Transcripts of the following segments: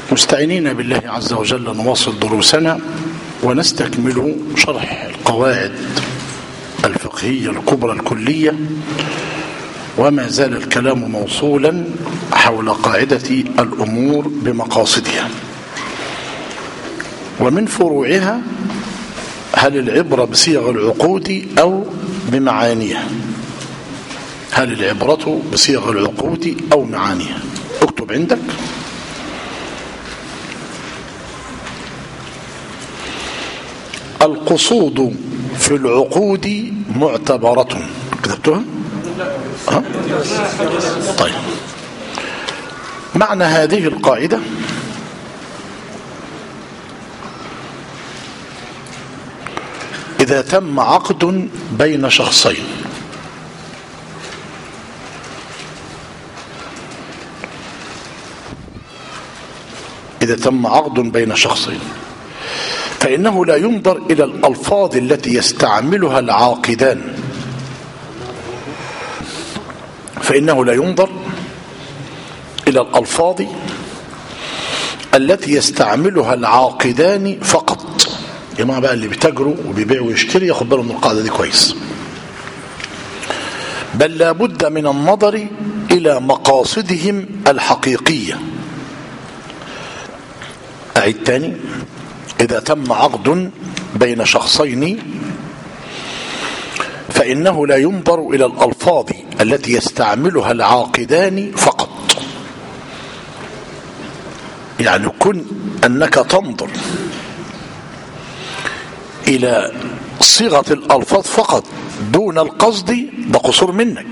مستعينين بالله عز وجل نواصل دروسنا ونستكمل شرح القواعد الفقهية الكبرى الكلية وما زال الكلام موصولا حول قاعدة الأمور بمقاصدها ومن فروعها هل العبرة بصيغ العقود أو بمعانيها هل العبرة بصيغ العقود أو معانيها اكتب عندك القصود في العقود معتبرة كتبتها أه؟ طيب معنى هذه القاعدة إذا تم عقد بين شخصين إذا تم عقد بين شخصين فإنه لا ينظر إلى الألفاظ التي يستعملها العاقدان فإنه لا ينظر إلى الألفاظ التي يستعملها العاقدان فقط يا جماعه بقى اللي بيتاجروا وبيبيعوا ويشتري ياخد باله من القاعده دي كويس بل لابد من النظر الى مقاصدهم الحقيقيه اعيد تاني اذا تم عقد بين شخصين فانه لا ينظر الى الالفاظ التي يستعملها العاقدان فقط يعني كن انك تنظر الى صيغه الالفاظ فقط دون القصد ده قصور منك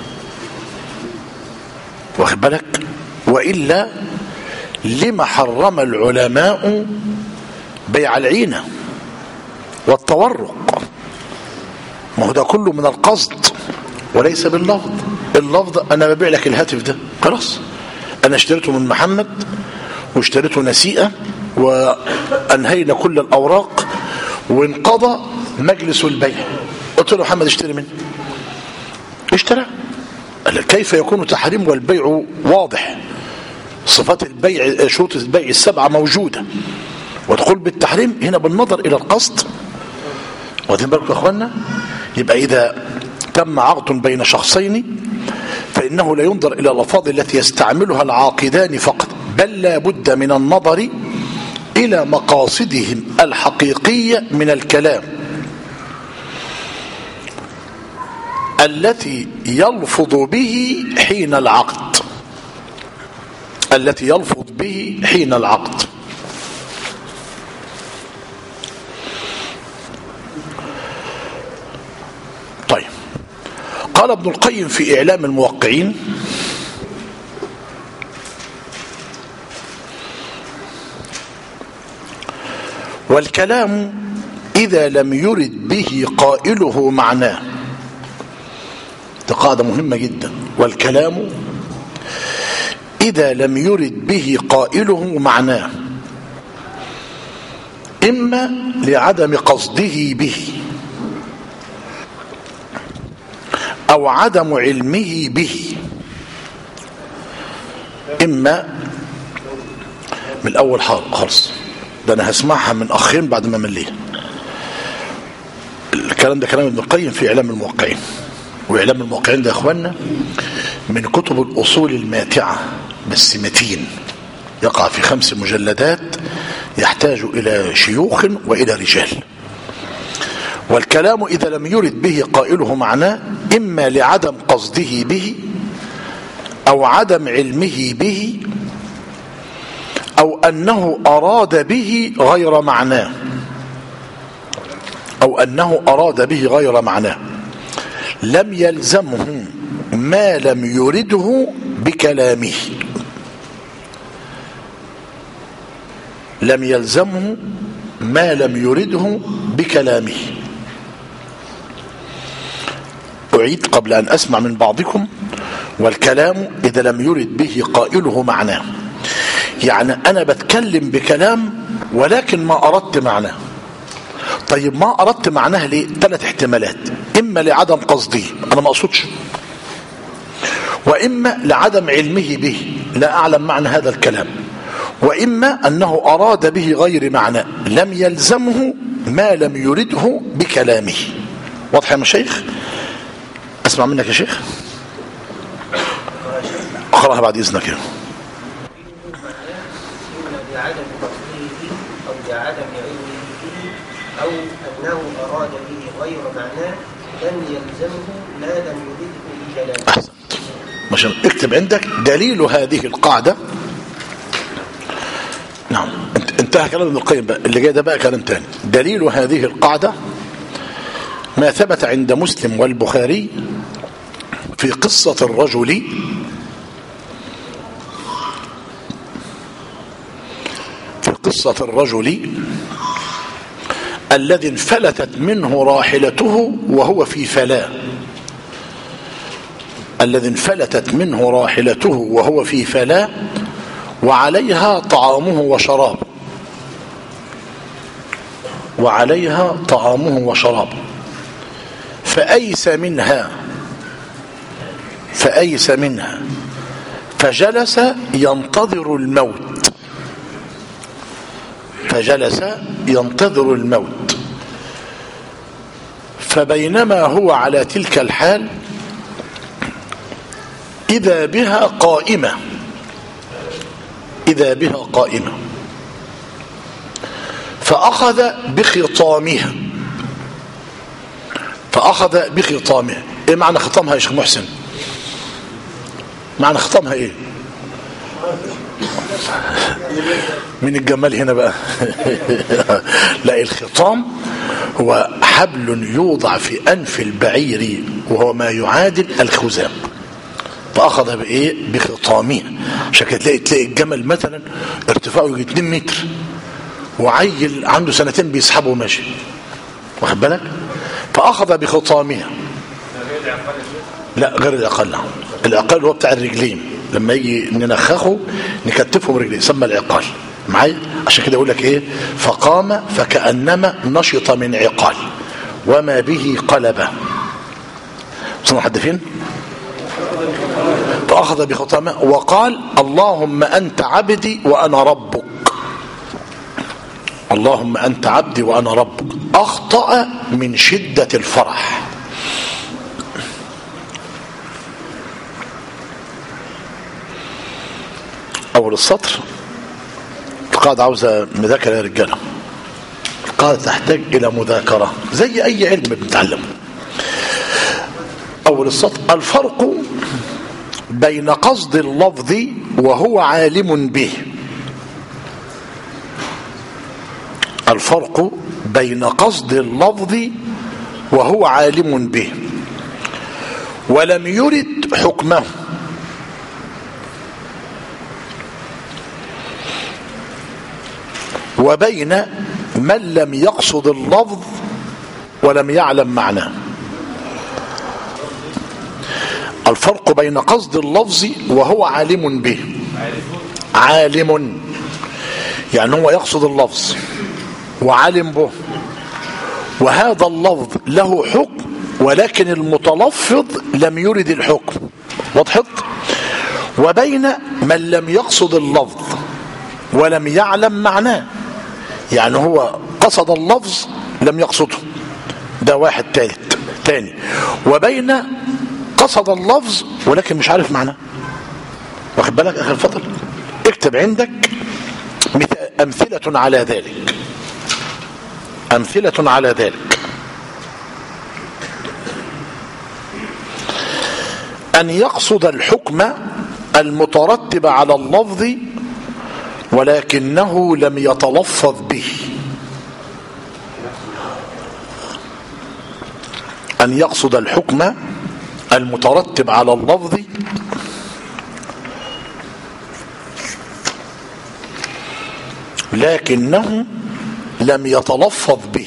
واخد بالك والا لما حرم العلماء بيع العينه والتورق ما هو ده كله من القصد وليس باللفظ اللفظ انا ببيع لك الهاتف ده خلاص انا اشتريته من محمد واشتريته نسيئه وانهينا كل الاوراق وانقضى مجلس البيع قلت له محمد اشتري مني اشترى قال كيف يكون تحريم والبيع واضح صفات البيع شروط البيع السبعة موجودة ودخول بالتحريم هنا بالنظر إلى القصد واخدين بالكم يا اخوانا يبقى إذا تم عقد بين شخصين فإنه لا ينظر إلى الألفاظ التي يستعملها العاقدان فقط بل لا بد من النظر إلى مقاصدهم الحقيقية من الكلام التي يلفظ به حين العقد التي يلفظ به حين العقد طيب قال ابن القيم في إعلام الموقعين والكلام إذا لم يرد به قائله معناه قاعدة مهمة جدا والكلام إذا لم يرد به قائله معناه إما لعدم قصده به أو عدم علمه به إما من الأول خالص ده أنا هسمعها من أخين بعد ما مليها الكلام ده كلام ابن القيم في إعلام الموقعين وإعلام الموقعين ده يا أخوانا من كتب الأصول الماتعة بس متين يقع في خمس مجلدات يحتاج إلى شيوخ وإلى رجال والكلام إذا لم يرد به قائله معناه إما لعدم قصده به أو عدم علمه به أو أنه أراد به غير معناه أو أنه أراد به غير معناه لم يلزمه ما لم يرده بكلامه لم يلزمه ما لم يرده بكلامه أعيد قبل أن أسمع من بعضكم والكلام إذا لم يرد به قائله معناه يعني أنا بتكلم بكلام ولكن ما أردت معناه طيب ما أردت معناه ليه ثلاث احتمالات إما لعدم قصدي أنا ما أقصدش وإما لعدم علمه به لا أعلم معنى هذا الكلام وإما أنه أراد به غير معنى لم يلزمه ما لم يرده بكلامه واضح يا مشايخ أسمع منك يا شيخ أقرأها بعد إذنك يا. إما بعدم قصده به أو بعدم علمه به أو أنه أراد به غير معناه لم يلزمه ما لم يرده بكلامه أحسنت مش اكتب عندك دليل هذه القاعدة نعم انت- انتهى كلام ابن القيم بقى اللي جاي ده بقى كلام تاني دليل هذه القاعدة ما ثبت عند مسلم والبخاري في قصة الرجل في قصة الرجل الذي انفلتت منه راحلته وهو في فلاة الذي انفلتت منه راحلته وهو في فلاة وعليها طعامه وشرابه وعليها طعامه وشرابه فأيس منها فأيس منها فجلس ينتظر الموت فجلس ينتظر الموت فبينما هو على تلك الحال إذا بها قائمة إذا بها قائمة فأخذ بخطامها فأخذ بخطامها إيه معنى خطامها يا شيخ محسن معنى خطامها إيه من الجمال هنا بقى لا الخطام هو حبل يوضع في أنف البعير وهو ما يعادل الخزام فأخذ بإيه بخطامها عشان كده تلاقي تلاقي الجمل مثلا ارتفاعه يجي 2 متر وعيل عنده سنتين بيسحبه ماشي واخد بالك فأخذ بخطامها لا غير العقال العقال هو بتاع الرجلين لما يجي ننخخه نكتفه برجليه يسمى العقال معايا عشان كده يقول لك ايه فقام فكأنما نشط من عقال وما به قلبه وصلنا لحد فين فأخذ بخطامه وقال اللهم أنت عبدي وأنا ربك اللهم أنت عبدي وأنا ربك أخطأ من شدة الفرح أول السطر القاعدة عاوزة مذاكرة يا رجالة القاعدة تحتاج إلى مذاكرة زي أي علم بنتعلمه أول السطر الفرق بين قصد اللفظ وهو عالم به الفرق بين قصد اللفظ وهو عالم به ولم يرد حكمه وبين من لم يقصد اللفظ ولم يعلم معناه الفرق بين قصد اللفظ وهو عالم به عالم يعني هو يقصد اللفظ وعالم به وهذا اللفظ له حكم ولكن المتلفظ لم يرد الحكم وضحت وبين من لم يقصد اللفظ ولم يعلم معناه يعني هو قصد اللفظ لم يقصده ده واحد ثالث تاني وبين قصد اللفظ ولكن مش عارف معناه واخد بالك اخر الفضل اكتب عندك مثال- امثله على ذلك امثله على ذلك ان يقصد الحكم المترتب على اللفظ ولكنه لم يتلفظ به أن يقصد الحكم المترتب على اللفظ لكنه لم يتلفظ به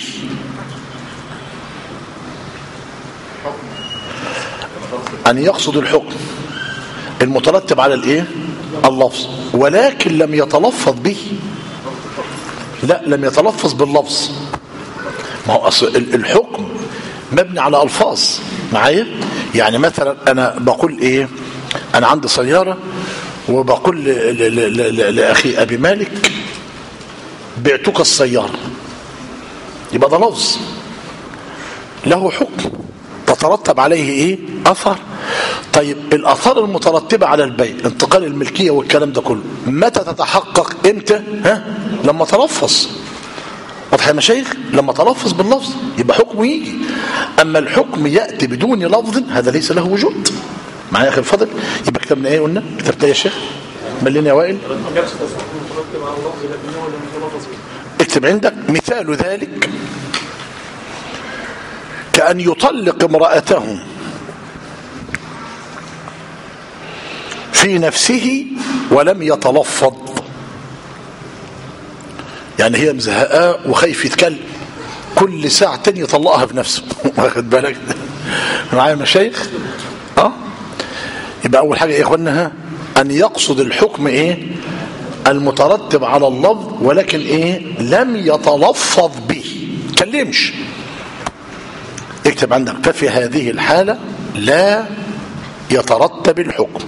أن يقصد الحكم المترتب على الايه اللفظ ولكن لم يتلفظ به لا لم يتلفظ باللفظ ما هو أصل ال- الحكم مبني على الفاظ معايا يعني مثلا انا بقول ايه انا عندي سياره وبقول ل- ل- ل- ل- لاخي ابي مالك بعتك السياره يبقى ده لفظ له حكم تترتب عليه ايه اثر طيب الاثار المترتبه على البيع انتقال الملكيه والكلام ده كله متى تتحقق امتى ها لما تلفظ واضح يا مشايخ لما تلفظ باللفظ يبقى حكمه يجي اما الحكم ياتي بدون لفظ هذا ليس له وجود معايا يا اخي الفضل يبقى كتبنا ايه قلنا كتبت يا شيخ ملينا يا وائل نفس المترتب على اللفظ لكنه لم يتلفظ به اكتب عندك مثال ذلك كأن يطلق امرأته في نفسه ولم يتلفظ يعني هي مزهقاه وخايف يتكلم كل ساعة تاني يطلقها في نفسه واخد بالك معايا مشايخ اه يبقى أول حاجة يا إخوانا ها أن يقصد الحكم إيه المترتب على اللفظ ولكن إيه لم يتلفظ به كلمش اكتب عندك ففي هذه الحالة لا يترتب الحكم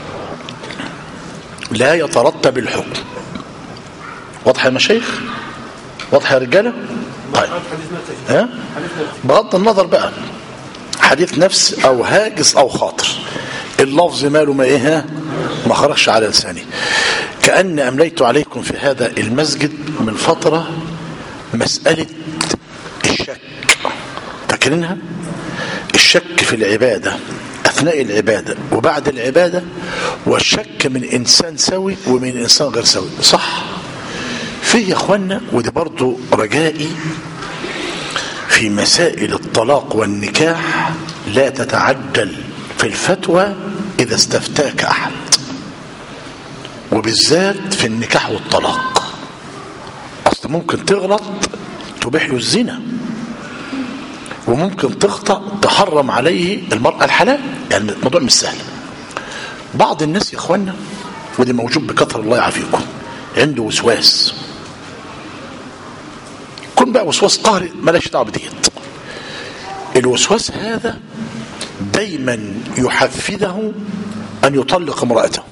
لا يترتب الحكم واضح يا مشايخ واضح يا رجالة طيب حديث نفسه ها بغض النظر بقى حديث نفس او هاجس او خاطر اللفظ ماله ما ايه ها؟ ما خرجش على لساني كأن أمليت عليكم في هذا المسجد من فترة مسألة الشك فاكرينها الشك في العبادة أثناء العبادة وبعد العبادة والشك من إنسان سوي ومن إنسان غير سوي صح فيه يا أخوانا ودي برضو رجائي في مسائل الطلاق والنكاح لا تتعجل في الفتوى إذا استفتاك أحد وبالذات في النكاح والطلاق أصل ممكن تغلط تبيح له الزنا وممكن تخطأ تحرم عليه المرأة الحلال يعني الموضوع مش سهل بعض الناس يا اخوانا ودي موجود بكثرة الله يعافيكم عنده وسواس كن بقى وسواس قهري ملاش دعوه بديت الوسواس هذا دايما يحفزه ان يطلق امراته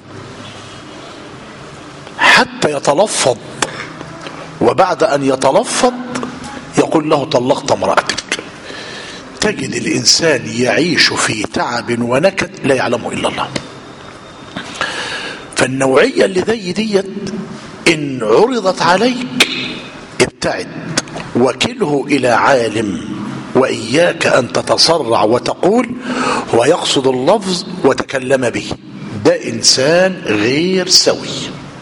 حتى يتلفظ وبعد ان يتلفظ يقول له طلقت امرأتك تجد الإنسان يعيش في تعب ونكد لا يعلمه إلا الله فالنوعية اللي زي ديت إن عرضت عليك ابتعد وكله إلى عالم وإياك أن تتسرع وتقول هو يقصد اللفظ وتكلم به ده إنسان غير سوي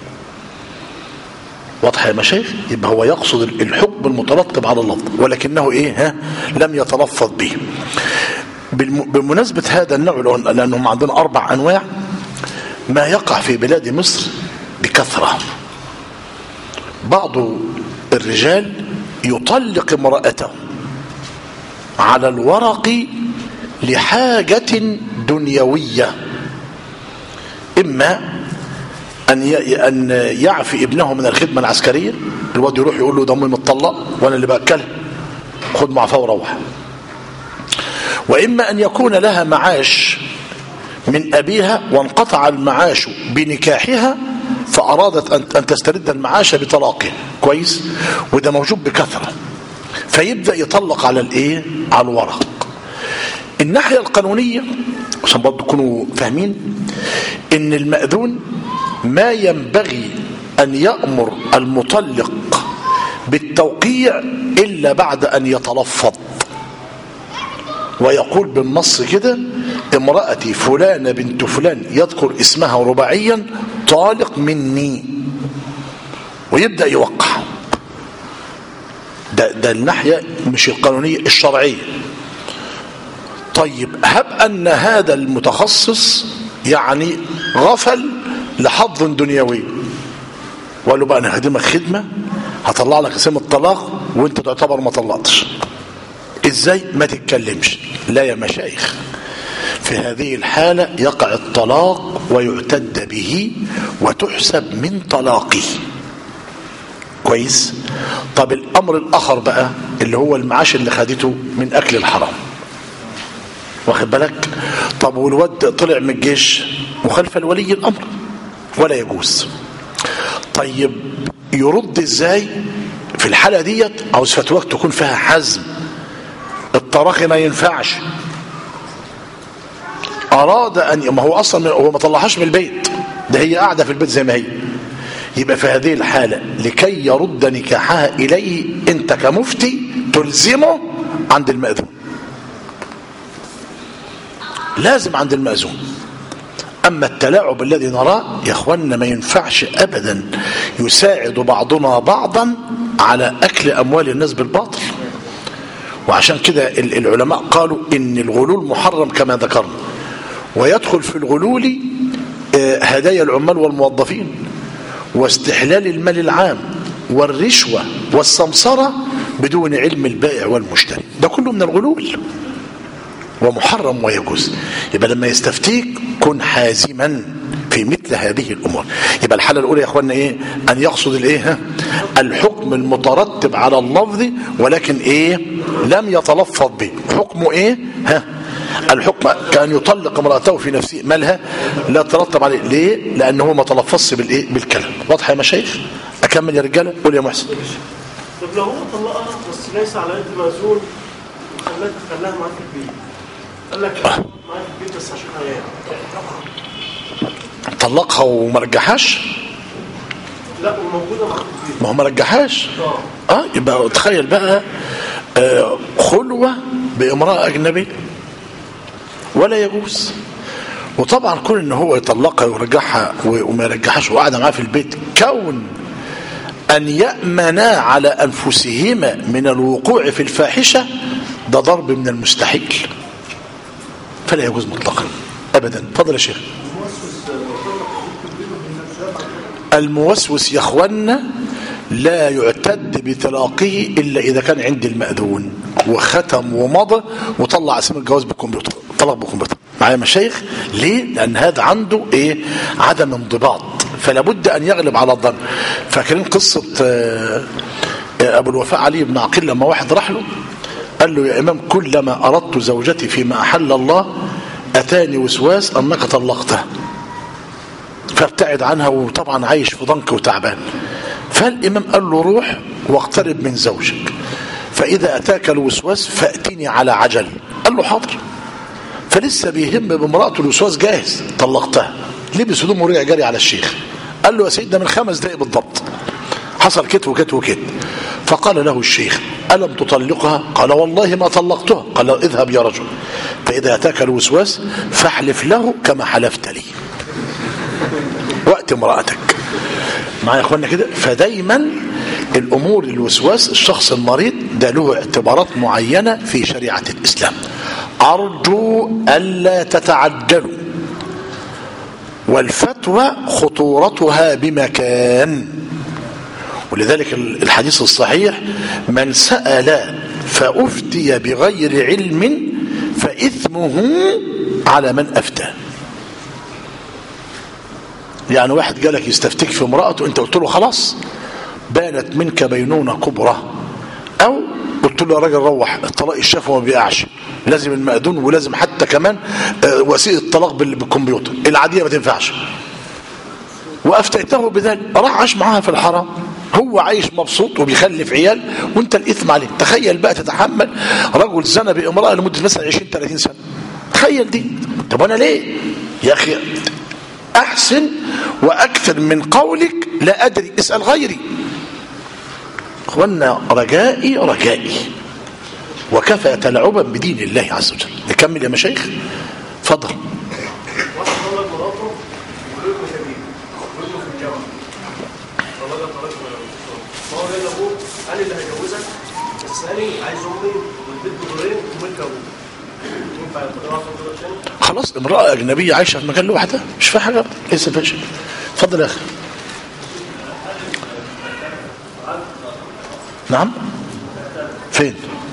واضح يا مشايخ يبقى هو يقصد الحكم المترتب على اللفظ ولكنه ايه ها لم يتلفظ به بالم- بمناسبة هذا النوع لأن- لأنهم عندنا أربع أنواع ما يقع في بلاد مصر بكثرة بعض الرجال يطلق امرأته على الورق لحاجة دنيوية إما أن ي- أن يعفي ابنه من الخدمة العسكرية الواد يروح يقول له ده أمي متطلق وأنا اللي بأكلها خد معفاه وروح وإما أن يكون لها معاش من أبيها وانقطع المعاش بنكاحها فأرادت أن أن تسترد المعاش بطلاقه كويس وده موجود بكثرة فيبدأ يطلق على الإيه على الورق الناحية القانونية عشان برضه تكونوا فاهمين ان المأذون ما ينبغي ان يأمر المطلق بالتوقيع الا بعد ان يتلفظ ويقول بالنص كده امرأتي فلانة بنت فلان يذكر اسمها رباعيا طالق مني ويبدأ يوقع ده, ده الناحية مش القانونية الشرعية طيب هب أن هذا المتخصص يعني غفل لحظ دنيوي وقال له بقى أنا هخدمك خدمة هطلع لك اسم الطلاق وانت تعتبر ما طلقتش ازاي ما تتكلمش لا يا مشايخ في هذه الحالة يقع الطلاق ويعتد به وتحسب من طلاقه كويس طب الأمر الآخر بقى اللي هو المعاش اللي خدته من أكل الحرام واخد بالك طب والواد طلع من الجيش مخالفة لولي الأمر ولا يجوز طيب يرد ازاي في الحالة ديت عاوز فتواك تكون فيها حزم التراخي ما ينفعش اراد ان ما هو اصلا هو ما طلعهاش من البيت ده هي قاعده في البيت زي ما هي يبقى في هذه الحاله لكي يرد نكاحها اليه انت كمفتي تلزمه عند المأذون لازم عند المأذون أما التلاعب الذي نراه يا أخوانا ما ينفعش أبدا يساعد بعضنا بعضا على أكل أموال الناس بالباطل وعشان كده العلماء قالوا إن الغلول محرم كما ذكرنا ويدخل في الغلول هدايا العمال والموظفين واستحلال المال العام والرشوة والسمسرة بدون علم البائع والمشتري ده كله من الغلول ومحرم ويجوز يبقى لما يستفتيك كن حازما في مثل هذه الامور يبقى الحاله الاولى يا اخوانا ايه ان يقصد الايه ها؟ الحكم المترتب على اللفظ ولكن ايه لم يتلفظ به حكمه ايه ها الحكم كان يطلق امراته في نفسه مالها لا ترتب عليه ليه لانه هو ما تلفظش بالايه بالكلام واضح يا مشايخ اكمل يا رجاله قول يا محسن طب لو هو طلقها بس ليس على يد مأذون وخلاها خلاها معاه في البيت قال لك معاه في البيت بس عشان عيال طلقها وما رجعهاش لا وموجوده معاه في البيت ما هو ما رجعهاش اه اه يبقى تخيل بقى آه خلوة بامرأة أجنبية ولا يجوز وطبعا كون ان هو يطلقها ويرجعها و- وما يرجعهاش وقاعدة معاه في البيت كون أن يأمنا على أنفسهما من الوقوع في الفاحشة ده ضرب من المستحيل فلا يجوز مطلقا أبدا فضل يا شيخ الموسوس يا اخوانا لا يعتد بطلاقه الا اذا كان عند الماذون وختم ومضى وطلع اسم الجواز بالكمبيوتر طلق بالكمبيوتر معايا يا مشايخ ليه لان هذا عنده ايه عدم انضباط فلا بد ان يغلب على الظن فاكرين قصه آه، آه، ابو الوفاء علي بن عقيل لما واحد راح له قال له يا امام كلما اردت زوجتي فيما احل الله اتاني وسواس انك طلقتها فابتعد عنها وطبعا عايش في ضنك وتعبان فالإمام قال له روح واقترب من زوجك فإذا أتاك الوسواس فأتني على عجل قال له حاضر فلسه بيهم بامرأته الوسواس جاهز طلقتها لبس هدومه ورجع جري على الشيخ قال له يا سيدنا من خمس دقايق بالضبط حصل كت وكت وكت فقال له الشيخ ألم تطلقها قال والله ما طلقتها قال اذهب يا رجل فإذا أتاك الوسواس فاحلف له كما حلفت لي وقت امرأتك معايا يا اخوانا كده فدايما الامور الوسواس الشخص المريض ده له اعتبارات معينه في شريعه الاسلام ارجو الا تتعجلوا والفتوى خطورتها بمكان ولذلك الحديث الصحيح من سأل فأفتي بغير علم فإثمه على من أفتى يعني واحد جالك يستفتيك في امرأته انت قلت له خلاص بانت منك بينونة كبرى او قلت له يا راجل روح الطلاق الشفوي ما بيقعش لازم المأذون ولازم حتى كمان آه، وسيله الطلاق بال- بالكمبيوتر العاديه ما تنفعش وافتيته بذلك راح عاش معاها في الحرام هو عايش مبسوط وبيخلف عيال وانت الاثم عليه تخيل بقى تتحمل رجل زنى بامراه لمده مثلا 20 30 سنه تخيل دي طب انا ليه يا اخي احسن واكثر من قولك لا ادري اسال غيري اخوانا رجائي رجائي وكفى تلعبا بدين الله عز وجل نكمل يا مشايخ اتفضل واحد طلق مراته وابنه شديد وابنه في الجامعه طلقها طلاق فهو قال لابوه انا اللي هجوزك بس انا عايز امي والبيت بدورين وملك ابوه ينفع يطلقها في الطلاق تاني؟ خلاص امرأة أجنبية عايشة في مكان لوحدها مش فيها حاجة ليس فيها شيء اتفضل يا أخي نعم فين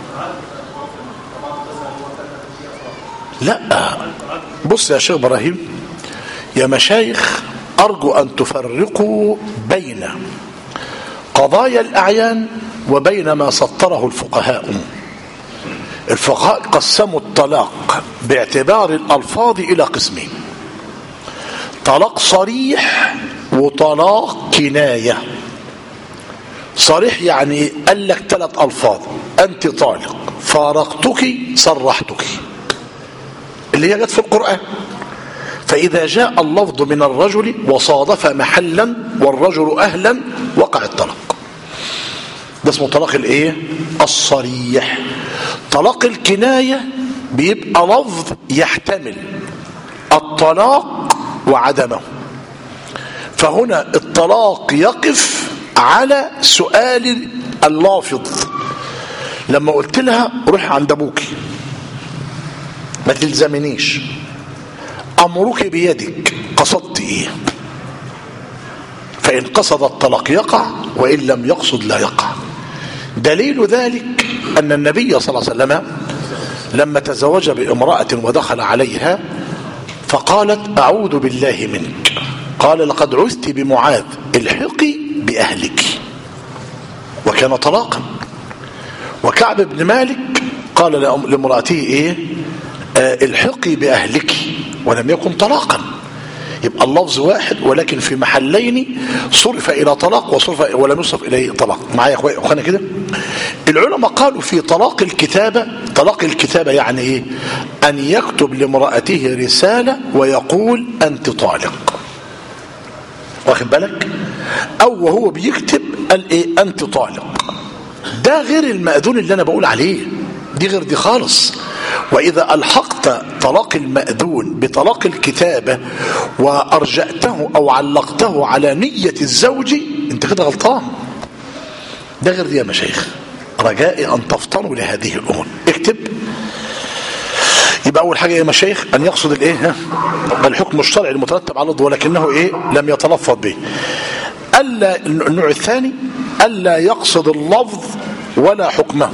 لا بص يا شيخ إبراهيم يا مشايخ أرجو أن تفرقوا بين قضايا الأعيان وبين ما سطره الفقهاء الفقهاء قسموا الطلاق باعتبار الألفاظ إلى قسمين طلاق صريح وطلاق كناية صريح يعني قال لك ثلاث ألفاظ أنت طالق فارقتك صرحتك اللي هي جت في القرآن فإذا جاء اللفظ من الرجل وصادف محلا والرجل أهلا وقع الطلاق ده اسمه طلاق الايه الصريح طلاق الكناية بيبقى لفظ يحتمل الطلاق وعدمه فهنا الطلاق يقف على سؤال اللافظ لما قلت لها روح عند ابوكي ما تلزمنيش امرك بيدك قصدت ايه فان قصد الطلاق يقع وان لم يقصد لا يقع دليل ذلك ان النبي صلى الله عليه وسلم لما تزوج بامراه ودخل عليها فقالت اعوذ بالله منك قال لقد عزت بمعاذ الحقي باهلك وكان طلاقا وكعب بن مالك قال لامراته ايه آه الحقي باهلك ولم يكن طلاقا يبقى اللفظ واحد ولكن في محلين صرف الى طلاق وصرف ولم يصرف اليه طلاق معايا يا اخوانا كده العلماء قالوا في طلاق الكتابه طلاق الكتابه يعني ايه ان يكتب لامراته رساله ويقول انت طالق واخد بالك او وهو بيكتب قال ايه انت طالق ده غير المأذون اللي انا بقول عليه دي غير دي خالص واذا الحقت طلاق المأذون بطلاق الكتابة وارجأته او علقته على نية الزوج انت كده غلطان ده غير دي يا مشايخ رجائي ان تفطنوا لهذه الامور اكتب يبقى اول حاجه يا مشايخ ان يقصد الايه ها الحكم الشرعي المترتب على الضوء ولكنه ايه لم يتلفظ به الا النوع الثاني الا يقصد اللفظ ولا حكمه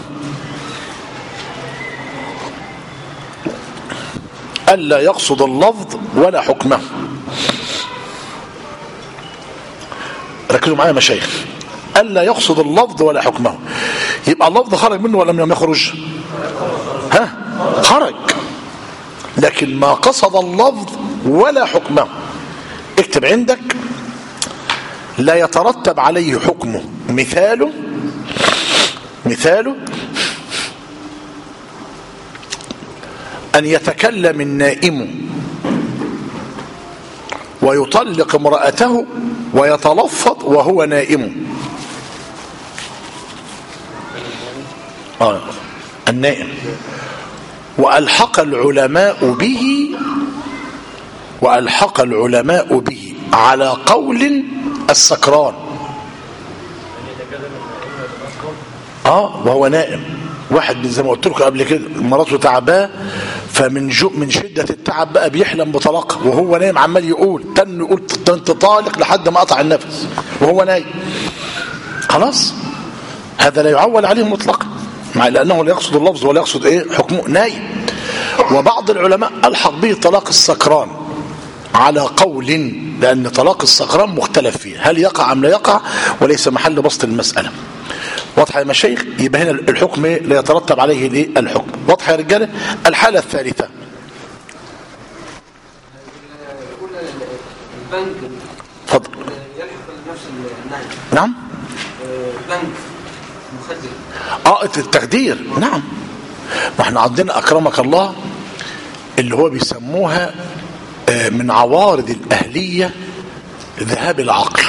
الا يقصد اللفظ ولا حكمه ركزوا معايا يا مشايخ الا يقصد اللفظ ولا حكمه يبقى اللفظ خرج منه ولا لم يخرج ها خرج لكن ما قصد اللفظ ولا حكمه اكتب عندك لا يترتب عليه حكمه مثاله مثاله أن يتكلم النائم ويطلق امرأته ويتلفظ وهو نائم آه. النائم وألحق العلماء به وألحق العلماء به على قول السكران اه وهو نائم واحد زي ما قلت لكم قبل كده مراته تعباه فمن جو من شده التعب بقى بيحلم بطلاقها وهو نايم عمال يقول تن يقول انت طالق لحد ما قطع النفس وهو نايم خلاص هذا لا يعول عليه مطلقا مع لانه لا يقصد اللفظ ولا يقصد ايه حكمه نايم وبعض العلماء الحق به طلاق السكران على قول لان طلاق السكران مختلف فيه هل يقع ام لا يقع وليس محل بسط المساله واضحه يا مشايخ يبقى هنا الحكم لا يترتب عليه الايه الحكم واضحه يا رجاله الحاله الثالثه البنك اتفضل يلحق نفس النهي نعم بنك مخدر اه التخدير نعم ما احنا عندنا اكرمك الله اللي هو بيسموها آه، من عوارض الاهليه ذهاب العقل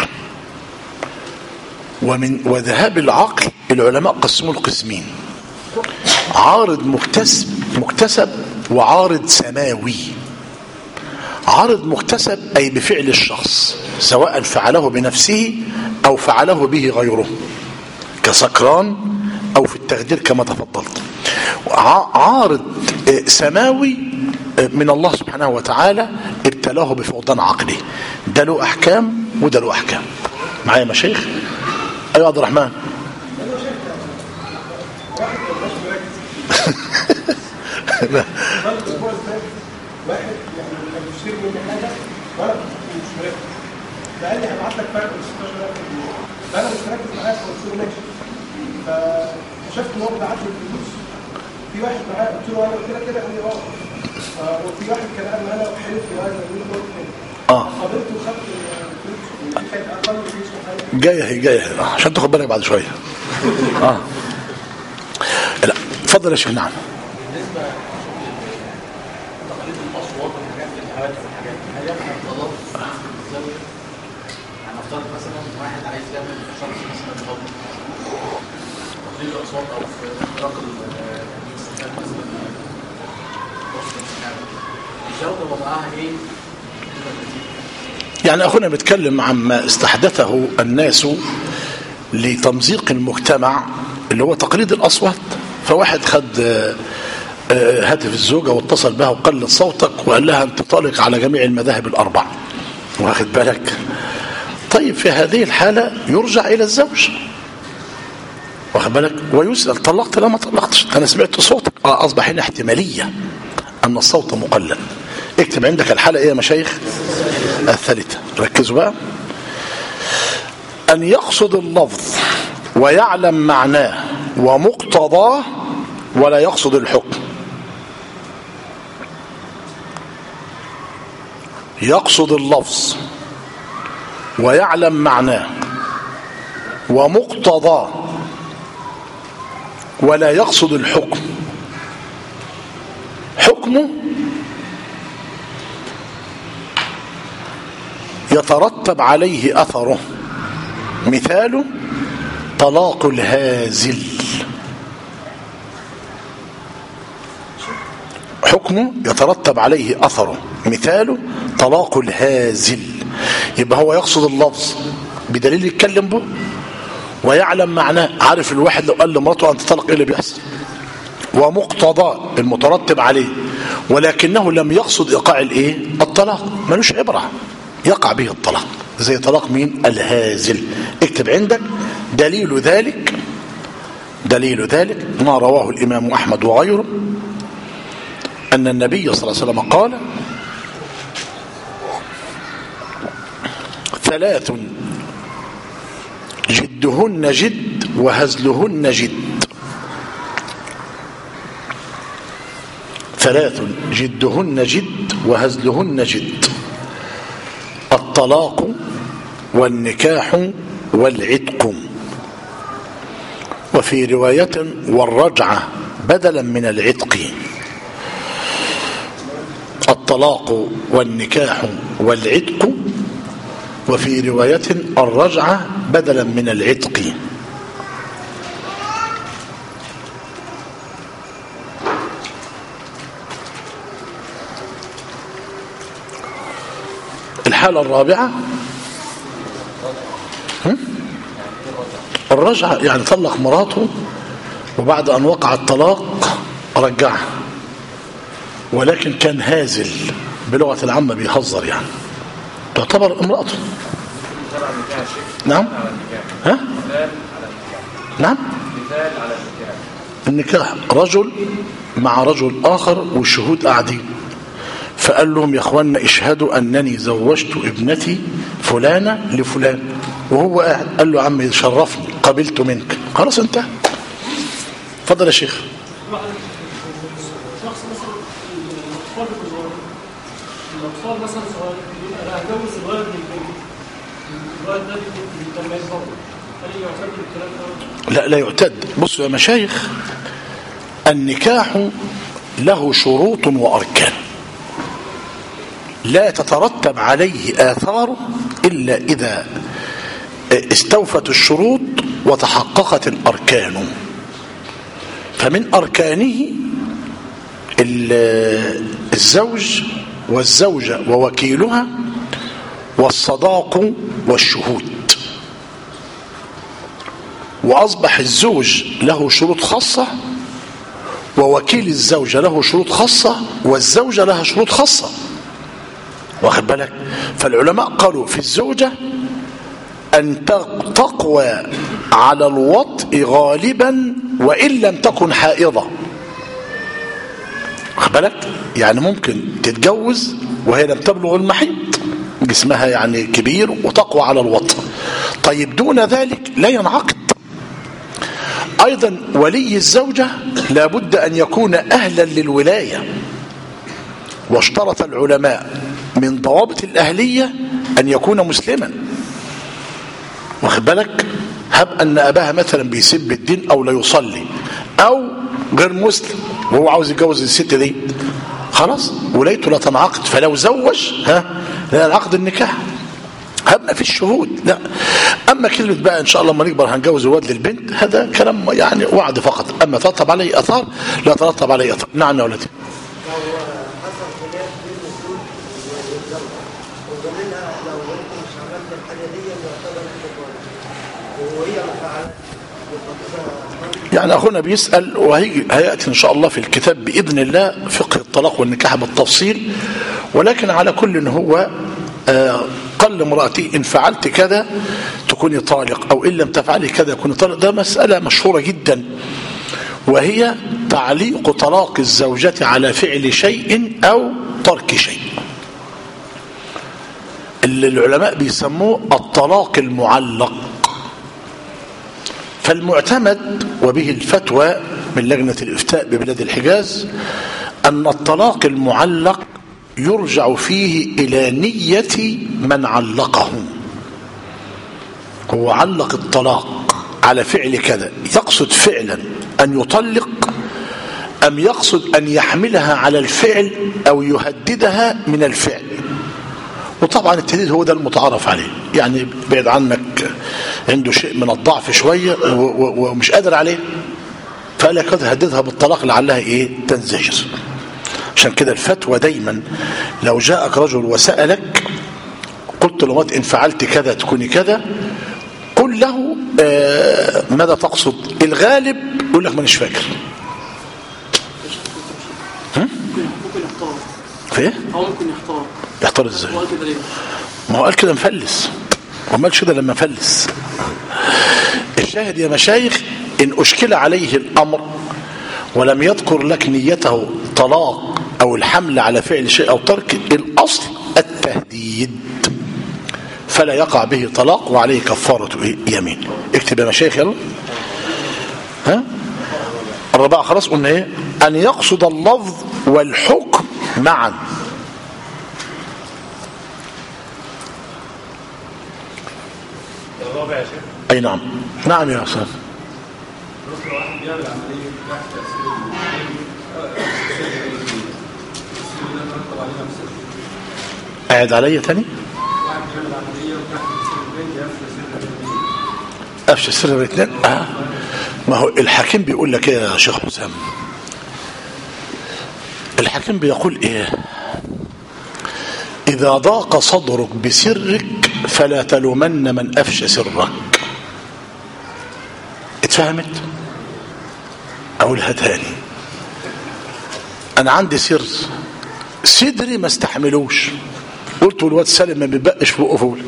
ومن وذهاب العقل العلماء قسموا القسمين عارض مكتسب مكتسب وعارض سماوي عارض مكتسب أي بفعل الشخص سواء فعله بنفسه أو فعله به غيره كسكران أو في التخدير كما تفضلت ع- عارض آه، سماوي آه، من الله سبحانه وتعالى ابتلاه بفقدان عقله ده له أحكام وده له أحكام معايا مشايخ أيوة عبد الرحمن لا. الاسبوع اللي فات واحد يعني كان بيشتري مني حاجه وانا كنت مش مركز فقال لي هبعت لك فرق ب 16000 جنيه فانا مش مركز معاه فقلت له ماشي فاكتشفت ان هو بعت لي الفلوس في واحد معاه قلت له انا قلت لك كده قال لي اه ف- وفي واحد كان قال لي انا وحلف لي وانا يقول له كده آه. قابلته وخدت الفلوس كان اقل في اسمه حاجه جايه هي جايه هي. آه، عشان تاخد بالك بعد شويه اه لا اتفضل يا شيخ نعم بالنسبه لتقليد الاصوات والحاجات في الهواتف والحاجات دي هل يقع التضاد الزاويه؟ يعني نفترض مثلا واحد عايز يعمل شخص مثلا ضبط تقليد الاصوات او في اختراق ال- الاستخدام مثلا وسط الانسحاب. الجوده وضعها ايه؟ بالنسبة للنتيجة؟ يعني اخونا بيتكلم عما استحدثه الناس لتمزيق المجتمع اللي هو تقليد الاصوات فواحد خد آه، آه، هاتف الزوجه واتصل بها وقلد صوتك وقال لها انت طالق على جميع المذاهب الاربع واخد بالك طيب في هذه الحاله يرجع الى الزوج واخد بالك ويسال طلقت لا ما طلقتش انا سمعت صوتك اه اصبح هنا احتماليه ان الصوت مقلد اكتب عندك الحاله ايه يا مشايخ الثالثة ركزوا بقى أن يقصد اللفظ ويعلم معناه ومقتضاه ولا يقصد الحكم يقصد اللفظ ويعلم معناه ومقتضاه ولا يقصد الحكم حكمه يترتب عليه أثره مثاله طلاق الهازل حكمه يترتب عليه أثره مثاله طلاق الهازل يبقى هو يقصد اللفظ بدليل يتكلم به ويعلم معناه عارف الواحد لو قال لمراته أنت طلق إيه اللي بيحصل ومقتضى المترتب عليه ولكنه لم يقصد إيقاع الإيه الطلاق ملوش عبرة يقع به الطلاق زي طلاق مين الهازل اكتب عندك دليل ذلك دليل ذلك ما رواه الإمام أحمد وغيره أن النبي صلى الله عليه وسلم قال ثلاث جدهن جد وهزلهن جد ثلاث جدهن جد وهزلهن جد الطلاق والنكاح والعتق وفي رواية والرجعة بدلا من العتق الطلاق والنكاح والعتق وفي رواية الرجعة بدلا من العتق الحالة الرابعة هم؟ الرجعة يعني طلق مراته وبعد أن وقع الطلاق رجعها ولكن كان هازل بلغة العامة بيهزر يعني تعتبر امرأته نعم ها نعم النكاح رجل مع رجل آخر والشهود قاعدين فقال لهم يا اخوانا اشهدوا انني زوجت ابنتي فلانة لفلان وهو قاعد قال له يا عم شرفني قبلت منك خلاص انتهى اتفضل يا شيخ شخص مثلا الاطفال بيبقوا صغيرين الاطفال مثلا صغيرين يبقى انا هتجوز صغير من البنت الولد ده بيبقى لما يكبر هل يعتبر الكلام ده لا لا يعتد بصوا يا مشايخ النكاح له شروط وأركان لا تترتب عليه آثاره إلا إذا استوفت الشروط وتحققت الأركان فمن أركانه ال- الزوج والزوجة ووكيلها والصداق والشهود وأصبح الزوج له شروط خاصة ووكيل الزوجة له شروط خاصة والزوجة لها شروط خاصة واخد بالك فالعلماء قالوا في الزوجة أن تق- تقوى على الوطء غالبا وإن لم تكن حائضة واخد بالك يعني ممكن تتجوز وهي لم تبلغ المحيط جسمها يعني كبير وتقوى على الوطء طيب دون ذلك لا ينعقد أيضا ولي الزوجة لابد أن يكون أهلا للولاية واشترط العلماء من ضوابط الأهلية أن يكون مسلما واخد بالك هب ان اباها مثلا بيسب الدين او لا يصلي او غير مسلم وهو عاوز يتجوز الست دي خلاص ولايته لا تنعقد فلو زوج ها لا ينعقد النكاح هبنا في الشهود لا اما كلمه بقى ان شاء الله لما نكبر هنجوز الواد للبنت هذا كلام يعني وعد فقط اما ترتب عليه اثار لا ترتب عليه اثار نعم يا ولدي لو حصل خلاف بين الزوج والزوجة وزميلها لو انت مش عملت الحاجة دي يعتبر انت كويس وهي ما فعلتش يبقى كده يعني اخونا بيسال وهيجي هياتي ان شاء الله في الكتاب باذن الله فقه الطلاق والنكاح بالتفصيل ولكن على كل إن هو آه، قال لامرأتي إن فعلت كذا تكوني طالق أو إن لم تفعلي كذا يكوني طالق ده مسألة مشهورة جدا وهي تعليق طلاق الزوجة على فعل شيء أو ترك شيء اللي العلماء بيسموه الطلاق المعلق فالمعتمد وبه الفتوى من لجنة الإفتاء ببلاد الحجاز أن الطلاق المعلق يرجع فيه إلى نية من علقه هو علق الطلاق على فعل كذا يقصد فعلا أن يطلق أم يقصد أن يحملها على الفعل أو يهددها من الفعل وطبعا التهديد هو ده المتعارف عليه يعني بعد عنك عنده شيء من الضعف شوية و- و- ومش قادر عليه فقال لك قد هددها بالطلاق لعلها ايه تنزجر عشان كده الفتوى دايما لو جاءك رجل وسألك قلت له إن فعلت كذا تكوني كذا قل له آه ماذا تقصد الغالب يقول لك مانيش فاكر ممكن يختار في ايه هو ممكن يختار يحتار ازاي هو قال كده ليه؟ ما هو قال كده مفلس وما قالش كده لما فلس الشاهد يا مشايخ إن أشكل عليه الأمر ولم يذكر لك نيته طلاق أو الحمل على فعل شيء أو ترك الأصل التهديد فلا يقع به طلاق وعليه كفارة إيه؟ يمين اكتب يا مشايخ يلا ها الرابعة خلاص قلنا ايه أن يقصد اللفظ والحكم معا الرابع يا شيخ أي نعم نعم يا أستاذ ممكن واحد بيعمل عملية تحت تأثير قاعد عليا تاني واحد بيعمل عملية وتحت تأثير البنج يفشل سر البنج افشى سر الاثنين آه. ما هو الحكيم بيقول لك ايه يا شيخ حسام الحكيم بيقول ايه اذا ضاق صدرك بسرك فلا تلومن من افشى سرك اتفهمت اقولها تاني انا عندي سر صدري ما استحملوش قلت الواد سالم ما بيبقش فوق فول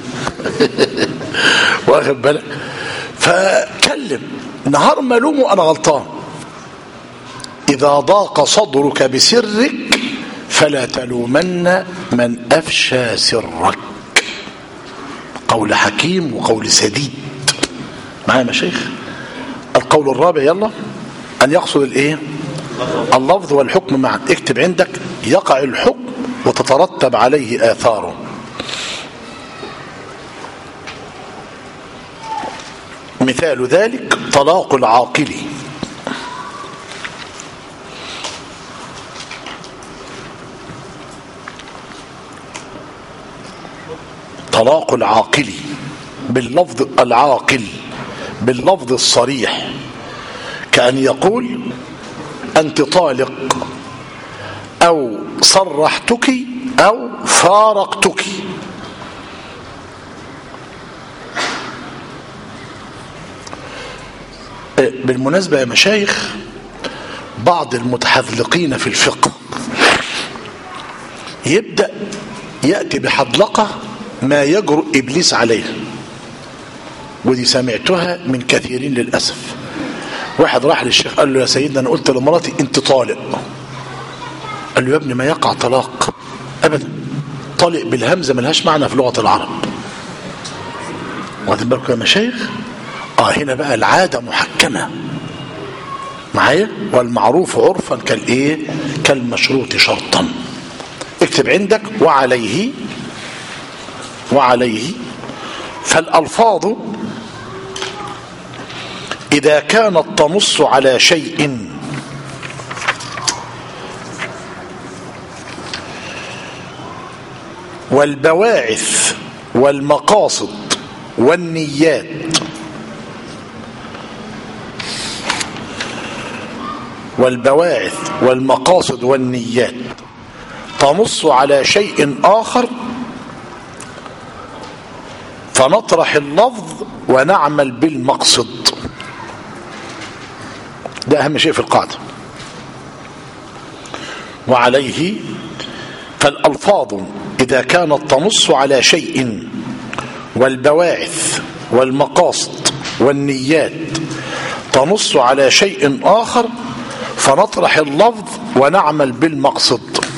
واخد بالك فكلم نهار ما لومه انا غلطان اذا ضاق صدرك بسرك فلا تلومن من افشى سرك قول حكيم وقول سديد معايا يا مشايخ القول الرابع يلا ان يقصد الايه اللفظ والحكم معا اكتب عندك يقع الحكم وتترتب عليه اثاره مثال ذلك طلاق العاقل طلاق العاقل باللفظ العاقل باللفظ الصريح كأن يقول أنت طالق أو صرحتك أو فارقتك بالمناسبة يا مشايخ بعض المتحذلقين في الفقه يبدأ يأتي بحدلقة ما يجرؤ إبليس عليه ودي سمعتها من كثيرين للأسف واحد راح للشيخ قال له يا سيدنا أنا قلت لمراتي أنت طالق قال له يا ابني ما يقع طلاق أبدا طالق بالهمزة ملهاش معنى في لغة العرب واخدين بالكم يا مشايخ اه هنا بقى العادة محكمة معايا والمعروف عرفا كالايه كالمشروط شرطا اكتب عندك وعليه وعليه فالالفاظ إذا كانت تنص على شيء والبواعث والمقاصد والنيات والبواعث والمقاصد والنيات تنص على شيء آخر فنطرح اللفظ ونعمل بالمقصد ده أهم شيء في القاعدة وعليه فالألفاظ إذا كانت تنص على شيء والبواعث والمقاصد والنيات تنص على شيء آخر فنطرح اللفظ ونعمل بالمقصد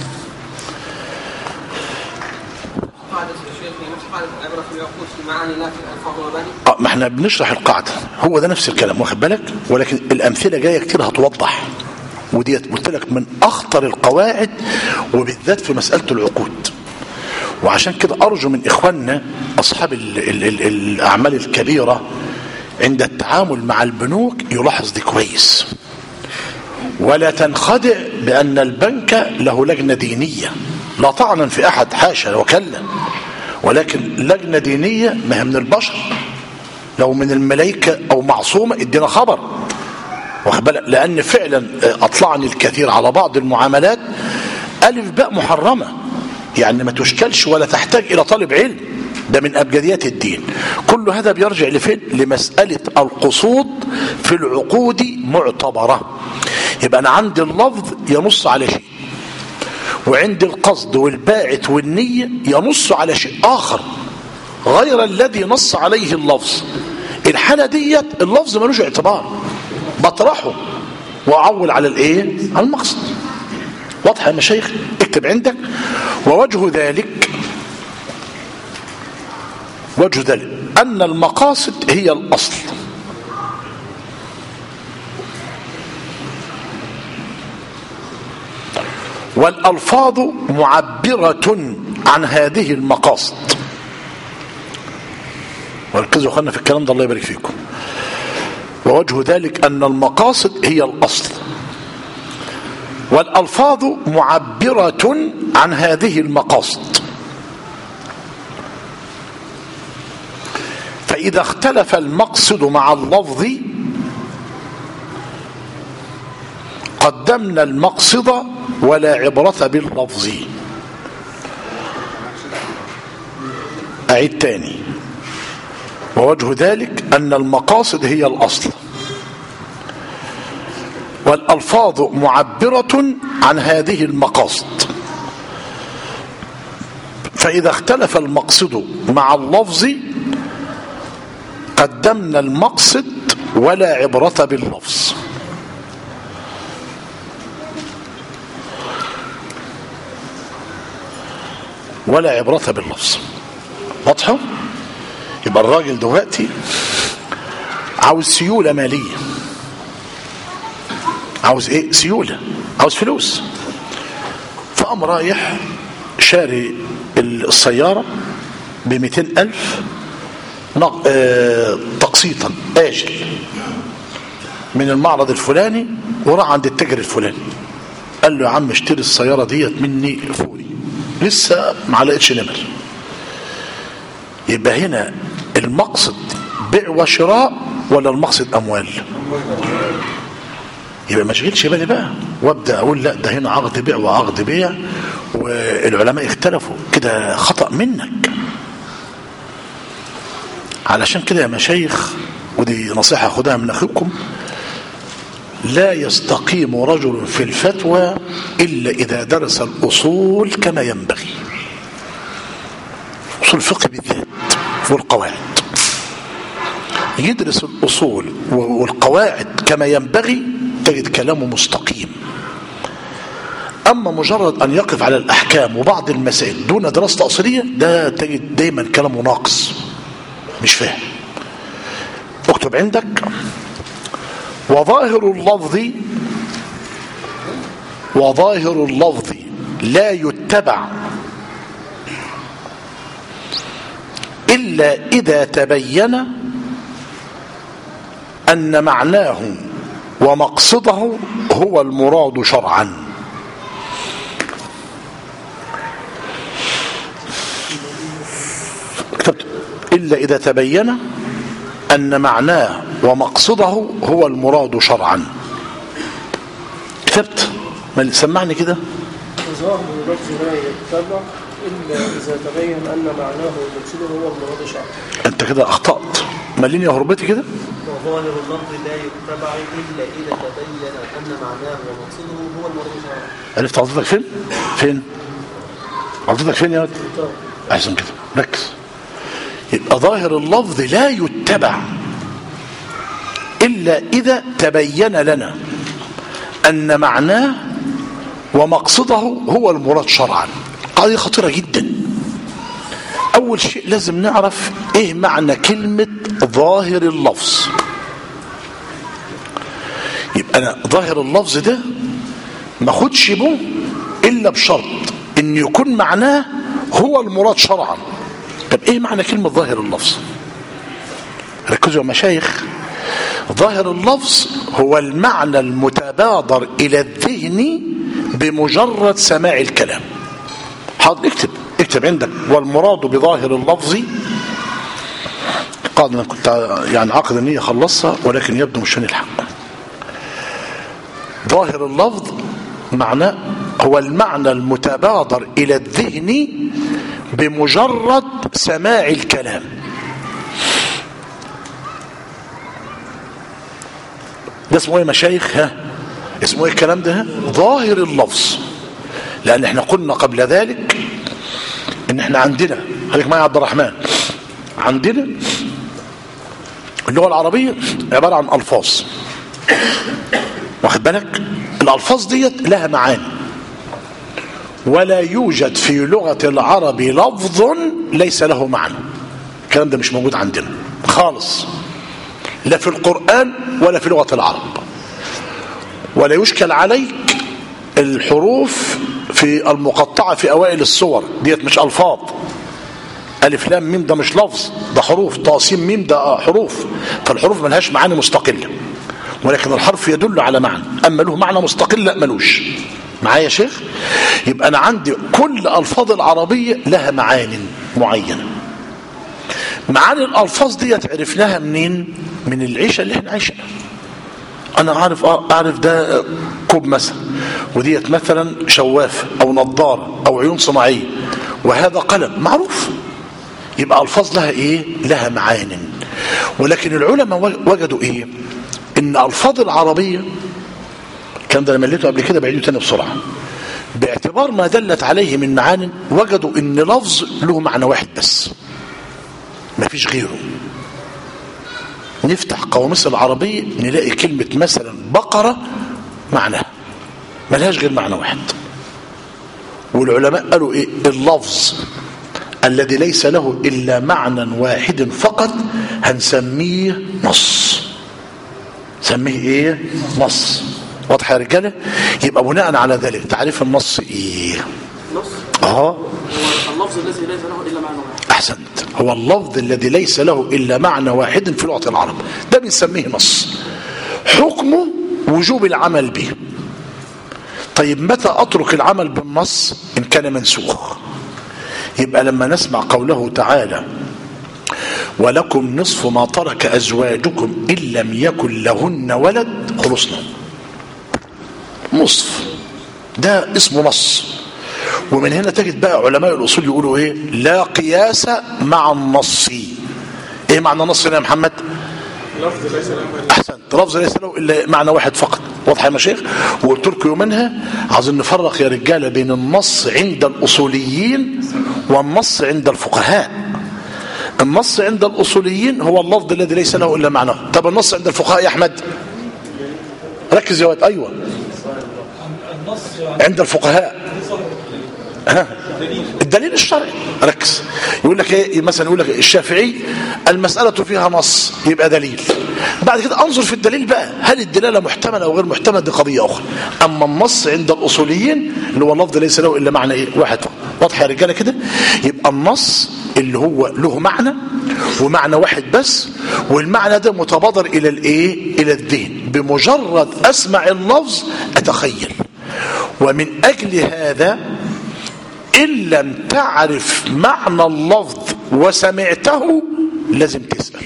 قاعدة الشيخ نفس قاعدة العبرة في العقود في معاني لا في الألفاظ والمباني آه، ما احنا بنشرح القاعدة هو ده نفس الكلام واخد بالك ولكن الأمثلة جاية كتير هتوضح وديت قلت لك من أخطر القواعد وبالذات في مسألة العقود وعشان كده أرجو من إخواننا أصحاب ال ال ال الأعمال الكبيرة عند التعامل مع البنوك يلاحظ دي كويس ولا تنخدع بأن البنك له لجنة دينية لا طعنا في أحد حاشا وكلا ولكن لجنة دينية ما هي من البشر لو من الملائكة أو معصومة ادينا خبر واخد بالك؟ لأن فعلا أطلعني الكثير على بعض المعاملات ألف باء محرمة يعني ما تشكلش ولا تحتاج إلى طالب علم ده من أبجديات الدين كل هذا بيرجع لفين لمسألة القصود في العقود معتبرة يبقى أنا عندي اللفظ ينص على شيء وعندي القصد والباعث والنية ينص على شيء آخر غير الذي نص عليه اللفظ الحالة ديت اللفظ ملوش اعتبار بطرحه وأعول على الايه على المقصد واضح يا مشايخ اكتب عندك ووجه ذلك وجه ذلك أن المقاصد هي الأصل والألفاظ معبرة عن هذه المقاصد وركزوا خلنا في الكلام ده الله يبارك فيكم ووجه ذلك أن المقاصد هي الأصل والألفاظ معبرة عن هذه المقاصد فإذا اختلف المقصد مع اللفظ قدمنا المقصد ولا عبرة باللفظ أعيد تاني ووجه ذلك أن المقاصد هي الأصل والألفاظ معبرة عن هذه المقاصد فإذا اختلف المقصد مع اللفظ قدمنا المقصد ولا عبرة باللفظ ولا عبرة باللفظ واضحه يبقى الراجل دلوقتي عاوز سيولة مالية عاوز ايه سيولة عاوز فلوس فقام رايح شاري السيارة بمئتين ألف نق- آه، تقسيطا آجل من المعرض الفلاني وراح عند التاجر الفلاني قال له يا عم اشتري السيارة ديت مني فوري لسه ما علقتش نمر يبقى هنا المقصد بيع وشراء ولا المقصد اموال يبقى ما اشغلش بالي بقى وابدا اقول لا ده هنا عقد بيع وعقد بيع والعلماء اختلفوا كده خطا منك علشان كده يا مشايخ ودي نصيحه خدها من اخوكم لا يستقيم رجل في الفتوى الا اذا درس الاصول كما ينبغي اصول الفقه بالذات والقواعد يدرس الاصول والقواعد كما ينبغي تجد كلامه مستقيم اما مجرد ان يقف على الاحكام وبعض المسائل دون دراسه اصليه ده تجد دايما كلامه ناقص مش فاهم اكتب عندك وظاهر اللفظ وظاهر اللفظ لا يتبع إلا إذا تبين أن معناه ومقصده هو المراد شرعا كتبت إلا إذا تبين أن معناه ومقصده هو المراد شرعا كتبت ما سمعني كده ظاهر اللفظ لا يتبع إلا إذا تبين أن معناه ومقصده هو المراد شرعا انت كده اخطأت مالين يا هربتي كده وظاهر اللفظ لا يتبع إلا إذا تبين أن معناه ومقصده هو المراد شرعا عرفت غلطتك فين فين غلطتك فين يا واد احسن كده ركز يبقى ظاهر اللفظ لا يتبع الا اذا تبين لنا ان معناه ومقصده هو المراد شرعا قضيه خطيره جدا اول شيء لازم نعرف ايه معنى كلمه ظاهر اللفظ يبقى انا ظاهر اللفظ ده ما خدش به الا بشرط ان يكون معناه هو المراد شرعا طب ايه معنى كلمه ظاهر اللفظ ركزوا يا مشايخ ظاهر اللفظ هو المعنى المتبادر الى الذهن بمجرد سماع الكلام حاضر اكتب اكتب عندك والمراد بظاهر اللفظ قال انا كنت يعني عقد النيه خلصها ولكن يبدو مش هنلحق ظاهر اللفظ معناه هو المعنى المتبادر الى الذهن بمجرد سماع الكلام ده اسمه ايه يا مشايخ ها اسمه ايه الكلام ده ها؟ ظاهر اللفظ لان احنا قلنا قبل ذلك ان احنا عندنا خليك معايا يا عبد الرحمن عندنا اللغه العربيه عباره عن الفاظ واخد بالك الالفاظ ديت لها معاني ولا يوجد في لغه العرب لفظ ليس له معنى الكلام ده مش موجود عندنا خالص لا في القران ولا في لغه العرب ولا يشكل عليك الحروف في المقطعه في اوائل الصور ديت مش الفاظ الف لام ميم ده مش لفظ ده حروف طاسيم ميم ده حروف فالحروف ملهاش معاني مستقله ولكن الحرف يدل على معنى اما له معنى مستقل لا ملوش معايا يا شيخ يبقى انا عندي كل الفاظ العربيه لها معان معينه معاني الالفاظ ديت عرفناها منين من العيشه اللي احنا عايشينها انا عارف اعرف ده كوب مثلا وديت مثلا شواف او نظاره او عيون صناعيه وهذا قلم معروف يبقى الفاظ لها ايه لها معان ولكن العلماء وجدوا ايه ان الفاظ العربيه الكلام ده انا مليته قبل كده بعيده تاني بسرعه باعتبار ما دلت عليه من معان وجدوا ان لفظ له معنى واحد بس ما فيش غيره نفتح قواميس العربية نلاقي كلمة مثلا بقرة معناها ملهاش غير معنى واحد والعلماء قالوا ايه اللفظ الذي ليس له إلا معنى واحد فقط هنسميه نص سميه ايه نص واضح يا رجاله يبقى بناء على ذلك تعريف النص ايه نص اه هو اللفظ الذي ليس له إلا معنى واحد احسنت هو اللفظ الذي ليس له الا معنى واحد في لغه العرب ده بنسميه نص حكمه وجوب العمل به طيب متى اترك العمل بالنص ان كان منسوخ يبقى لما نسمع قوله تعالى ولكم نصف ما ترك ازواجكم ان لم يكن لهن ولد خلصنا نصف ده اسمه نص ومن هنا تجد بقى علماء الاصول يقولوا ايه لا قياس مع النص ايه معنى النص هنا يا محمد احسنت لفظ ليس له الا معنى واحد فقط واضح يا مشايخ وقلت لكم يومها عايزين نفرق يا رجاله بين النص عند الاصوليين والنص عند الفقهاء النص عند الاصوليين هو اللفظ الذي ليس له الا معناه طب النص عند الفقهاء يا احمد ركز يا واد ايوه عند الفقهاء ها الدليل الشرعي ركز يقول لك ايه مثلا يقول لك الشافعي المسألة فيها نص يبقى دليل بعد كده انظر في الدليل بقى هل الدلالة محتملة او غير محتملة دي قضية اخرى اما النص عند الاصوليين اللي هو اللفظ ليس له الا معنى ايه واحد فقط واضح يا رجاله كده يبقى النص اللي هو له معنى ومعنى واحد بس والمعنى ده متبادر الى الايه الى الذهن بمجرد اسمع اللفظ اتخيل ومن اجل هذا ان لم تعرف معنى اللفظ وسمعته لازم تسال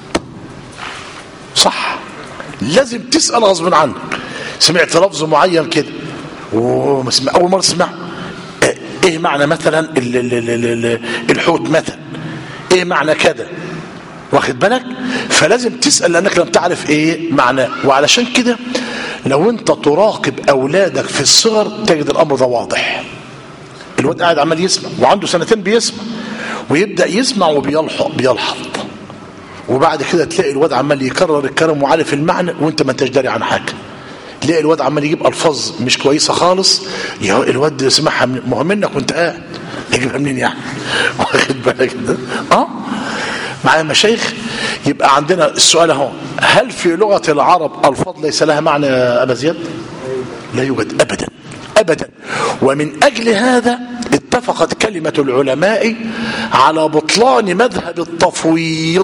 صح لازم تسال غصب عنك سمعت لفظ معين كده وما سمع- اول مره تسمعه آه، ايه معنى مثلا ال- ال- ال- ال- ال- الحوت مثلا ايه معنى كذا واخد بالك فلازم تسال لانك لم تعرف ايه معناه وعلشان كده لو انت تراقب اولادك في الصغر تجد الامر ده واضح الواد قاعد عمال يسمع وعنده سنتين بيسمع ويبدا يسمع وبيلحق بيلحظ وبعد كده تلاقي الواد عمال يكرر الكلام وعارف المعنى وانت ما انتش داري عن حاجه تلاقي الواد عمال يجيب الفاظ مش كويسه خالص يا هو الواد سمعها من ما هو منك وانت قاعد يجيبها منين يعني واخد بالك ده اه معايا مشايخ يبقى عندنا السؤال اهو هل في لغه العرب الفاظ ليس لها معنى يا ابا زياد لا يوجد ابدا ابدا ومن اجل هذا اتفقت كلمه العلماء على بطلان مذهب التفويض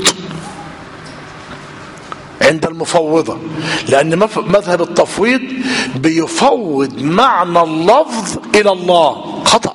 عند المفوضة لأن مف- مذهب التفويض بيفوض معنى اللفظ إلى الله خطأ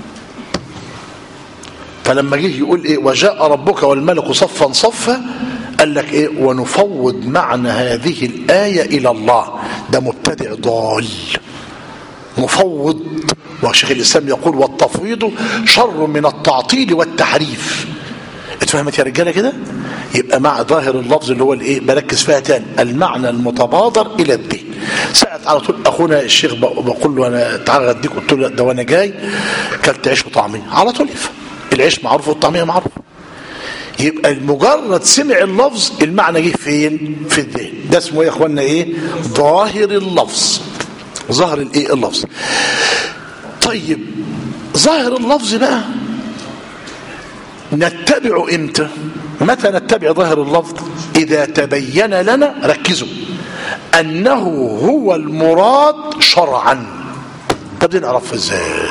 فلما جه يقول إيه وجاء ربك والملك صفا صفا قال لك إيه ونفوض معنى هذه الآية إلى الله ده مبتدع ضال مفوض وشيخ الإسلام يقول والتفويض شر من التعطيل والتحريف اتفهمت يا رجاله كده يبقى مع ظاهر اللفظ اللي هو الايه بركز فيها تاني المعنى المتبادر الى الذهن ساعة على طول اخونا الشيخ ب- بقول له انا تعالى غديك قلت له لا، ده وانا جاي كلت عيش وطعميه على طول يفهم العيش معروف والطعميه معروف يبقى مجرد سمع اللفظ المعنى جه فين في الذهن ده اسمه ايه يا اخوانا ايه ظاهر اللفظ ظاهر الايه اللفظ طيب ظاهر اللفظ بقى نتبع امتى متى نتبع ظاهر اللفظ اذا تبين لنا ركزوا انه هو المراد شرعا طب دي نعرفها ازاي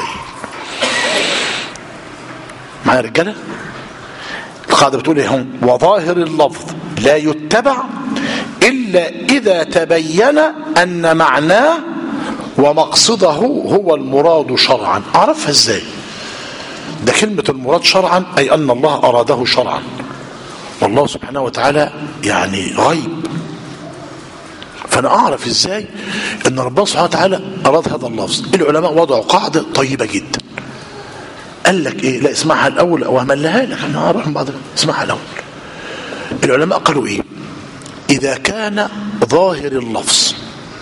معايا يا رجاله القاعده بتقول ايه هم وظاهر اللفظ لا يتبع الا اذا تبين ان معناه ومقصده هو المراد شرعا اعرفها ازاي ده كلمة المراد شرعا أي أن الله أراده شرعا والله سبحانه وتعالى يعني غيب فأنا أعرف إزاي أن ربنا سبحانه وتعالى أراد هذا اللفظ العلماء وضعوا قاعدة طيبة جدا قال لك إيه لا اسمعها الأول وهملها لك أنا هروح من بعض اسمعها الأول العلماء قالوا إيه إذا كان ظاهر اللفظ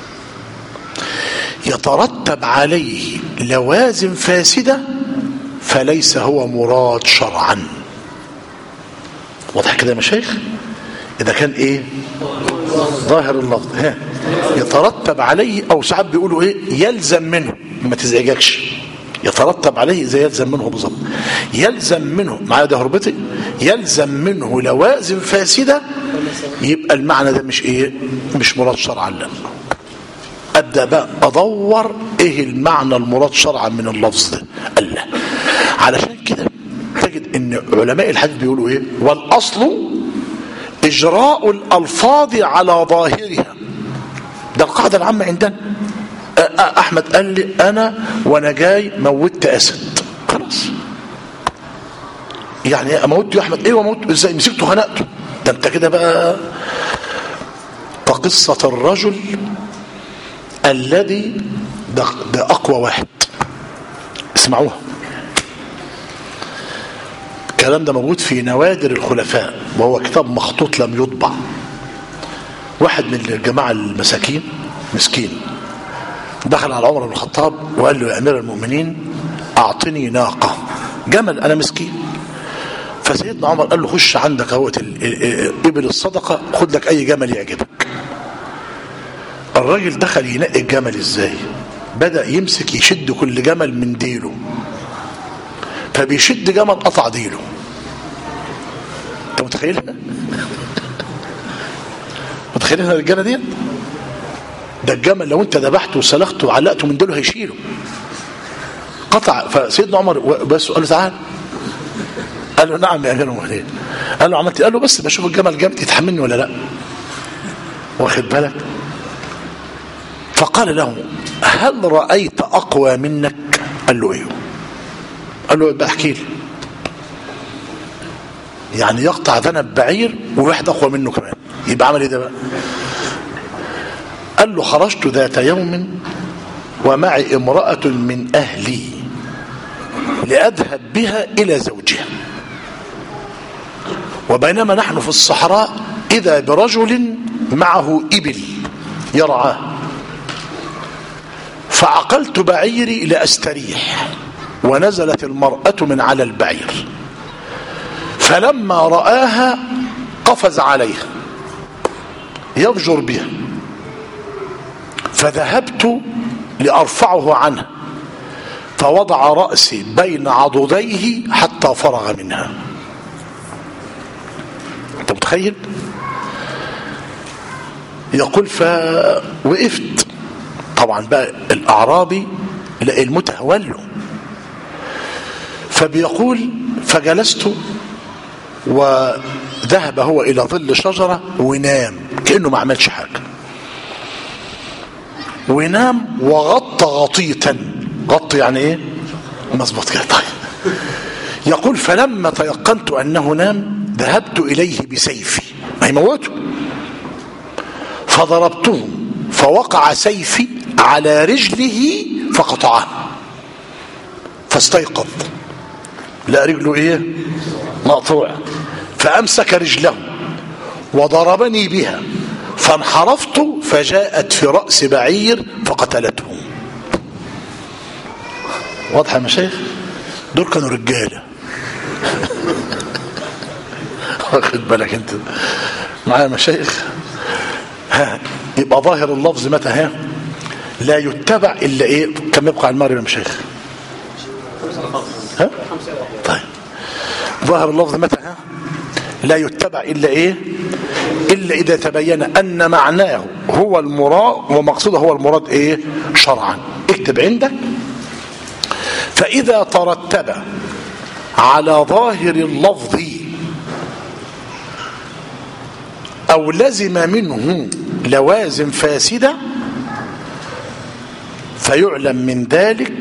يترتب عليه لوازم فاسده فليس هو مراد شرعا واضح كده يا مشايخ اذا كان ايه ظاهر اللفظ ها يترتب عليه او ساعات بيقولوا ايه يلزم منه ما تزعجكش يترتب عليه زي يلزم منه بالظبط يلزم منه معايا ده هربتي يلزم منه لوازم فاسده يبقى المعنى ده مش ايه مش مراد شرعا لا ابدا بقى ادور ايه المعنى المراد شرعا من اللفظ ده الله علشان كده تجد ان علماء الحديث بيقولوا ايه والاصل اجراء الالفاظ على ظاهرها ده القاعده العامه عندنا أ- أ- احمد قال لي انا وانا جاي موتت اسد خلاص يعني ايه اموت يا احمد ايه وموت ازاي مسكته خنقته ده انت كده بقى كقصه الرجل الذي ده, ده اقوى واحد اسمعوها الكلام ده موجود في نوادر الخلفاء وهو كتاب مخطوط لم يطبع واحد من الجماعة المساكين مسكين دخل على عمر بن الخطاب وقال له يا أمير المؤمنين أعطني ناقة جمل أنا مسكين فسيدنا عمر قال له خش عندك اهوت ال- ال- ال- إبل الصدقة خد لك أي جمل يعجبك الراجل دخل ينقي الجمل ازاي بدأ يمسك يشد كل جمل من ديله فبيشد جمل قطع ديله انت متخيلها متخيلين الرجاله دي ده الجمل لو انت ذبحته وسلخته وعلقته من ديله هيشيله قطع فسيدنا عمر بس قال له تعال قال له نعم يا امير المؤمنين قال له عملت إيه؟ قال له بس بشوف الجمل جامد يتحملني ولا لا واخد بالك فقال له هل رأيت أقوى منك قال له ايه قال له يبقى احكي لي يعني يقطع ذنب بعير وواحد اقوى منه كمان يبقى عمل ايه ده بقى قال له خرجت ذات يوم ومعي امرأة من أهلي لأذهب بها إلى زوجها وبينما نحن في الصحراء إذا برجل معه إبل يرعاه فعقلت بعيري لأستريح ونزلت المرأة من على البعير فلما رآها قفز عليها يضجر بها فذهبت لأرفعه عنها فوضع رأسي بين عضديه حتى فرغ منها انت متخيل يقول فوقفت طبعا بقى الأعرابي لقى المتهول فبيقول فجلست وذهب هو إلى ظل شجرة ونام كأنه ما عملش حاجة ونام وغطى غطيتا غطى يعني ايه مظبوط كده طيب يقول فلما تيقنت انه نام ذهبت اليه بسيفي ما يموته فضربته فوقع سيفي على رجله فقطعه فاستيقظ لا رجله ايه مقطوع فامسك رجله وضربني بها فانحرفت فجاءت في رأس بعير فقتلته واضح يا مشايخ دول كانوا رجاله واخد بالك انت معايا مشايخ ها يبقى ظاهر اللفظ متى ها لا يتبع الا ايه كم يبقى على المغرب يا مشايخ ها طيب ظاهر اللفظ متى ها لا يتبع الا ايه الا اذا تبين ان معناه هو المراد ومقصوده هو المراد ايه شرعا اكتب عندك فاذا ترتب على ظاهر اللفظ او لزم منه لوازم فاسده فيعلم من ذلك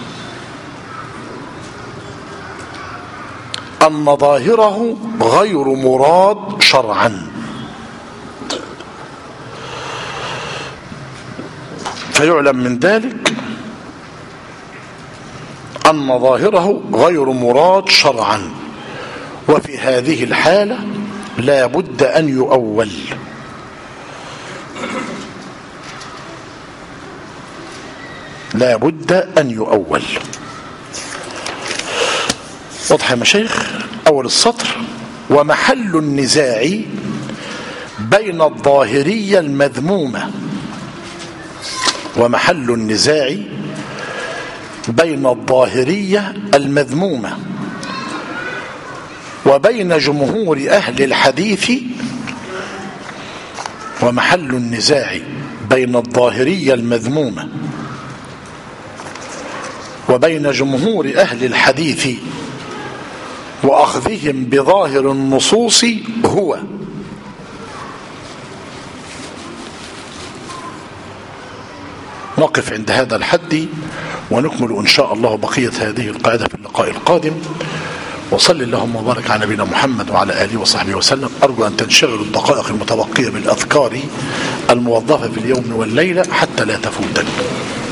أن ظاهره غير مراد شرعا فيعلم من ذلك أن ظاهره غير مراد شرعا وفي هذه الحالة لا بد أن يؤول لا بد أن يؤول واضح يا مشايخ أول السطر ومحل النزاع بين الظاهرية المذمومة ومحل النزاع بين الظاهرية المذمومة وبين جمهور أهل الحديث ومحل النزاع بين الظاهرية المذمومة وبين جمهور أهل الحديث وأخذهم بظاهر النصوص هو نقف عند هذا الحد ونكمل إن شاء الله بقية هذه القاعدة في اللقاء القادم وصل اللهم وبارك على نبينا محمد وعلى آله وصحبه وسلم أرجو أن تنشغلوا الدقائق المتبقية بالأذكار الموظفة في اليوم والليلة حتى لا تفوتني